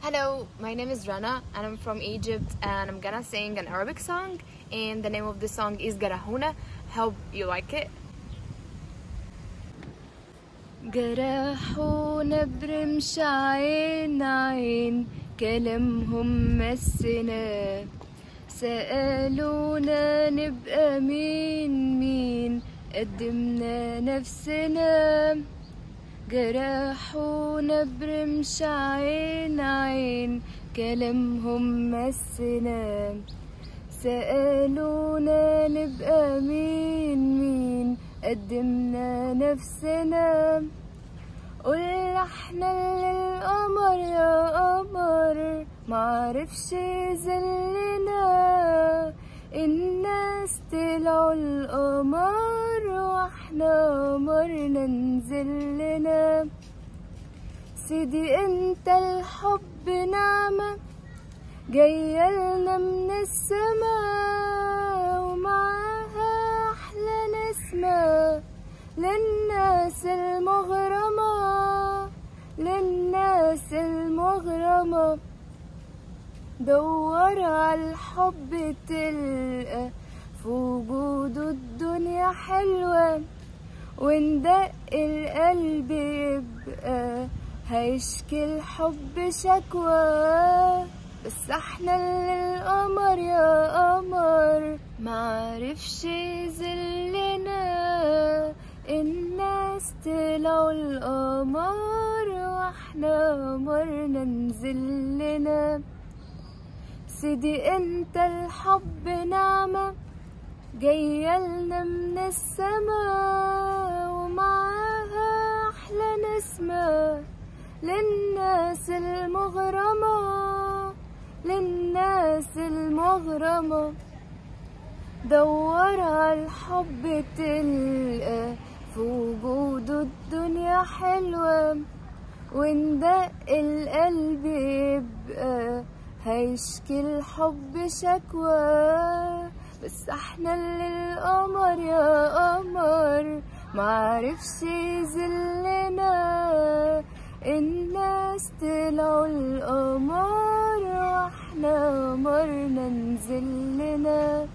Hello, my name is Rana and I'm from Egypt and I'm gonna sing an Arabic song and the name of the song is Garahuna. Hope you like it. جرحونا برمش عين عين كلامهم مسنا سألونا نبقى مين مين قدمنا نفسنا جرحونا برمش عين عين كلامهم مسنا سألونا نبقى مين مين قدمنا نفسنا قلنا احنا للقمر يا قمر معرفش يذلنا الناس طلعوا القمر واحنا قمرنا نزلنا سيدي انت الحب نعمة جاية لنا من السماء ومعاها أحلى نسمة للناس المغرمة للناس المغرمة دور على الحب تلقى في وجوده الدنيا حلوة وندق القلب يبقى هيشكي الحب شكوى بس احنا اللي القمر يا قمر معرفش يذلنا الناس طلعوا القمر واحنا قمرنا نزلنا سيدي انت الحب نعمة جاية لنا من السماء ومعاها أحلى نسمة للناس المغرمة للناس المغرمة دور على الحب تلقى في وجوده الدنيا حلوة وندق القلب يبقى هيشكي الحب شكوى بس احنا اللي القمر يا قمر معرفش يذلنا الناس طلعوا القمر واحنا قمرنا نزلنا